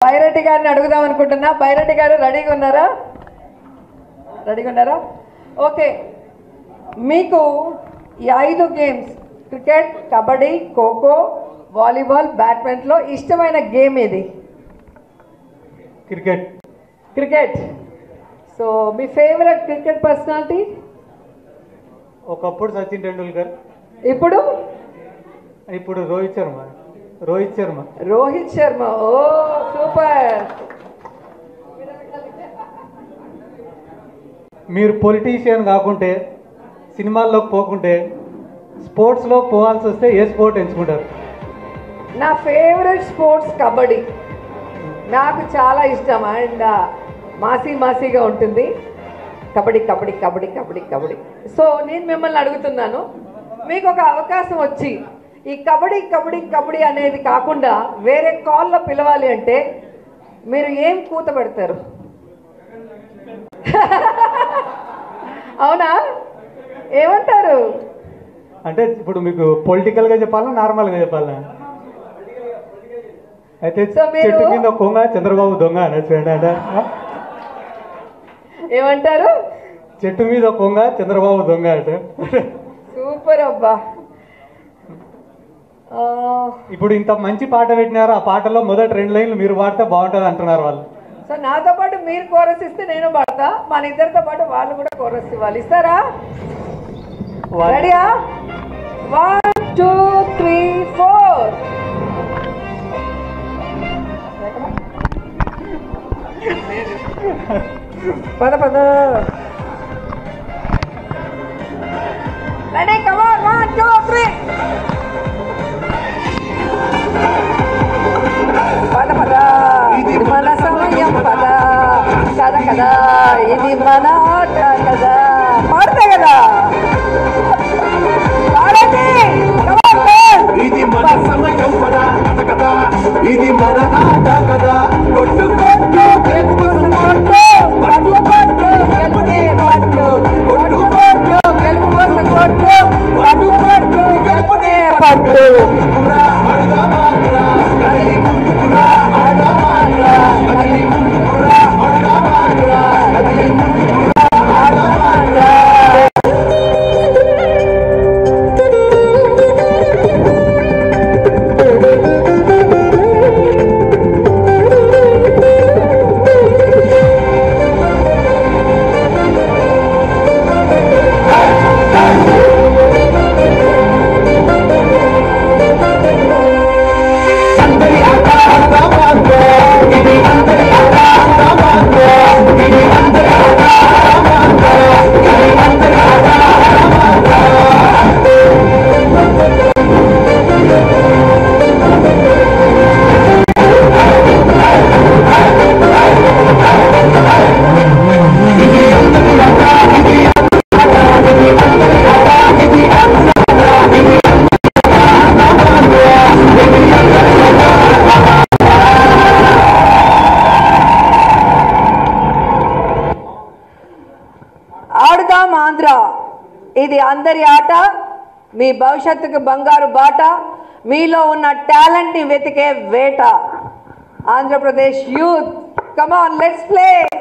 బైరెడ్డి గారిని అడుగుదాం అనుకుంటున్నా బైరెడ్డి గారు రెడీగా ఉన్నారా రెడీగా ఉన్నారా ఓకే మీకు ఈ ఐదు games cricket kabaddi kho kho volleyball బ్యాడ్మింటన్లో ఇష్టమైన గేమ్ ఏది క్రికెట్ క్రికెట్ సో మీ ఫేవరెట్ క్రికెట్ పర్సనాలిటీ ఒకప్పుడు సచిన్ టెండూల్కర్ ఇప్పుడు ఇప్పుడు రోహిత్ శర్మ రోహిత్ శర్మ రోహిత్ శర్మ ఓ సూపర్ మీరు పొలిటీషియన్ కాకుంటే సినిమాల్లోకి పోకుంటే స్పోర్ట్స్లో పోవాల్సి వస్తే ఏ స్పోర్ట్ ఎంచుకుంటారు నా ఫేవరెట్ స్పోర్ట్స్ కబడ్డీ నాకు చాలా ఇష్టం అండ్ మాసీ మాసీగా ఉంటుంది కబడ్డీ కబడ్డీ కబడ్డీ కబడ్డీ కబడ్డీ సో నేను మిమ్మల్ని అడుగుతున్నాను మీకు ఒక అవకాశం వచ్చి ఈ కబడ్డీ కబడ్డీ కబడ్డీ అనేది కాకుండా వేరే కాల్లో పిలవాలి అంటే మీరు ఏం కూత పెడతారు అవునా ఏమంటారు అంటే ఇప్పుడు మీకు పొలిటికల్గా చెప్పాలా నార్మల్గా చెప్పాలా అయితే So మీరు- చెట్టు కింద కొంగ చంద్రబాబు దొంగ అనొచ్చు అంటే ఏమంటారు చెట్టు మీద కొంగ చంద్రబాబు దొంగ అంటే సూపర్ అబ్బా ఆ, ఇప్పుడు ఇంత మంచి పాట పెట్టినారు ఆ పాటలో మొదటి రెండు లైన్లు మీరు పాడితే బాగుంటుంది అంటున్నారు వాళ్ళు సో నాతో పాటు మీరు కోరస్ ఇస్తే నేను పాడతా మన ఇద్దరితో పాటు వాళ్ళు కూడా కోరస్ ఇవ్వాలి ఇస్తారా వాళ్ళు- రెడీయా వన్ టూ త్రీ ఫోర్ పద పద ready come on one two three పద పద ఇది మన సమయం పద కదా కదా ఇది మన ఆట కదా పాడతా కదా పాడండి Come on, man. ఇది మన సమయం కదా కథ కదా ఇది మన ఆట కదా కొట్టు కొట్టు గెలుపు పట్టు, పట్టు, పట్టు, గెలుపునే పట్టు. పట్టు, పట్టు, గెలుపు కోసం కొట్టు. పట్టు, పట్టు, గెలుపునే పట్టు. ముందుకురా అడుగామారా కదలి ముందుకురా ఆడమారా కదలి ముందుకురా అడుగామారా కదలి ముందుకురా ఆడమారా అందరి ఆట ఆడమారా ఇది అందరి ఆట ఆడమారా ఇది అందరి ఆట ఆడమారా ఇది అందరి ఆట ఆడమారా ఆడుదాం ఆంధ్ర ఇది అందరి ఆట మీ భవిష్యత్తుకు బంగారు బాట మీలో ఉన్న టాలెంట్ని వెతికే వేట Andhra Pradesh youth come on let's play